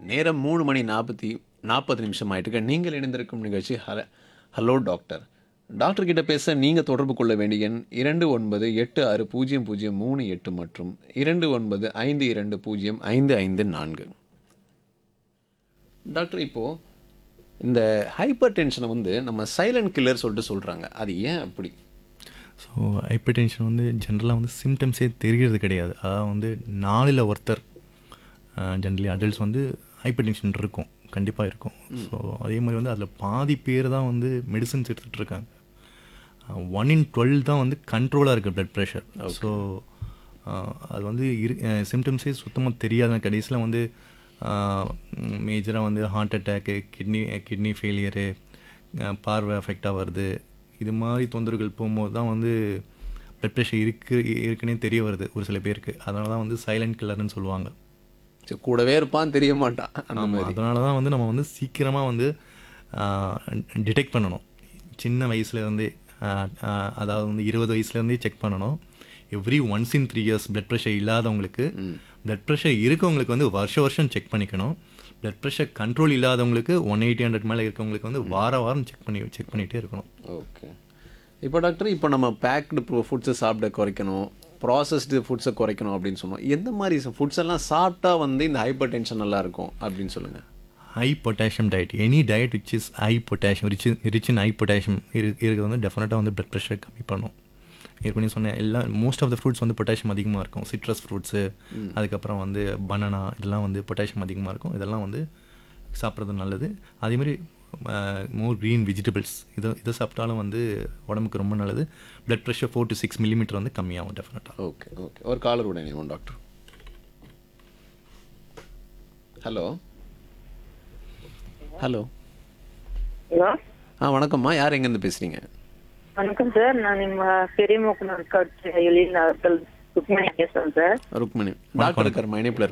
நேரம் மூணு மணி நாற்பத்தி நாற்பது நிமிஷம் ஆயிட்டுக்க நீங்கள் இணைந்திருக்கும் நிகழ்ச்சி ஹல ஹலோ டாக்டர் டாக்டர் கிட்ட பேச நீங்கள் தொடர்பு கொள்ள வேண்டிய எண் இரண்டு ஒன்பது எட்டு ஆறு பூஜ்ஜியம் பூஜ்ஜியம் மூணு எட்டு மற்றும் இரண்டு ஒன்பது ஐந்து இரண்டு பூஜ்ஜியம் ஐந்து ஐந்து நான்கு டாக்டர் இப்போது இந்த ஹைப்பர் டென்ஷனை வந்து நம்ம சைலண்ட் கில்லர் சொல்லிட்டு சொல்கிறாங்க அது ஏன் அப்படி ஸோ ஹைப்பர் டென்ஷன் வந்து ஜென்ரலாக வந்து சிம்டம்ஸே தெரிகிறது கிடையாது அதாவது வந்து நாலில் ஒருத்தர் ஜென்ரலி அடல்ட்ஸ் வந்து ஹைப்பர் டென்ஷன் இருக்கும் கண்டிப்பாக இருக்கும் ஸோ அதே மாதிரி வந்து அதில் பாதி பேர் தான் வந்து மெடிசன்ஸ் எடுத்துகிட்டு இருக்காங்க ஒன் இன் டுவெல் தான் வந்து கண்ட்ரோலாக இருக்குது ப்ளட் ப்ரெஷர் ஸோ அது வந்து இரு சிம்டம்ஸே சுத்தமாக தெரியாத கடைசியில் வந்து மேஜராக வந்து heart attack kidney kidney failure பார்வை அஃபெக்டாக வருது இது மாதிரி தொந்தரவுகள் போகும்போது தான் வந்து ப்ளட் ப்ரெஷர் இருக்கு இருக்குன்னே தெரிய வருது ஒரு சில பேருக்கு அதனால தான் வந்து சைலண்ட் கில்லர்னு சொல்லுவாங்க சரி, கூடவே இருப்பான் தெரிய மாட்டான் அந்த மாதிரி அதனால தான் வந்து நம்ம வந்து சீக்கிரமாக வந்து டிடெக்ட் பண்ணணும் சின்ன வயசுலேருந்தே அதாவது வந்து இருபது வயசுலேருந்தே செக் பண்ணணும் every once in three years blood pressure இல்லாதவங்களுக்கு பிளட் ப்ரெஷர் இருக்கவங்களுக்கு வந்து வருஷ வருஷம் செக் பண்ணிக்கணும் பிளட் ப்ரெஷர் கண்ட்ரோல் இல்லாதவங்களுக்கு ஒன் எயிட்டி ஹண்ட்ரட் மேலே இருக்கவங்களுக்கு வந்து வார வாரம் செக் பண்ணி செக் பண்ணிகிட்டே இருக்கணும் ஓகே இப்போ டாக்டர் இப்போ நம்ம பேக்டு ஃபுட்ஸை சாப்பிட குறைக்கணும் ப்ராசஸ்டு ஃபுட்ஸை குறைக்கணும் அப்படின்னு சொன்னோம் எந்த மாதிரி ஃபுட்ஸ் எல்லாம் சாப்பிட்டா வந்து இந்த ஹைப்பர் டென்ஷன் நல்லா இருக்கும் அப்படின்னு சொல்லுங்கள் high potassium diet any diet which is high potassium rich rich in high potassium இரு இருக்கிறது வந்து டெஃபினட்டாக வந்து பிளட் ப்ரெஷர் கம்மி பண்ணும் ஏற்கனவே சொன்னேன் எல்லா மோஸ்ட் ஆஃப் த ஃப்ரூட்ஸ் வந்து பொட்டாசியம் அதிகமாக இருக்கும் சிட்ரஸ் ஃப்ரூட்ஸு அதுக்கப்புறம் வந்து பனானா இதெல்லாம் வந்து பொட்டாசியம் அதிகமாக இருக்கும் இதெல்லாம் வந்து சாப்பிட்றது நல்லது அதேமாதிரி மோர் க்ரீன் வெஜிடபிள்ஸ் இதை இதை சாப்பிட்டாலும் வந்து உடம்புக்கு ரொம்ப நல்லது blood pressure four to six millimetre வந்து கம்மியாகும் டெஃபினட்டாக ஓகே ஓகே ஒரு காலர் கூட இணைவோம் டாக்டர் ஹலோ ஹலோ ஹலோ ஆ வணக்கம்மா யார் எங்கேருந்து பேசுகிறீங்க வணக்கம் சார் நான் ನಿಮ್ಮ பெரிய மூக்கனூர் கட்சி எழில் அவர்கள் ருக்மணி பேசுறேன் சார் ருக்மணி டாக்டர் இருக்காருமா இணைப்பில்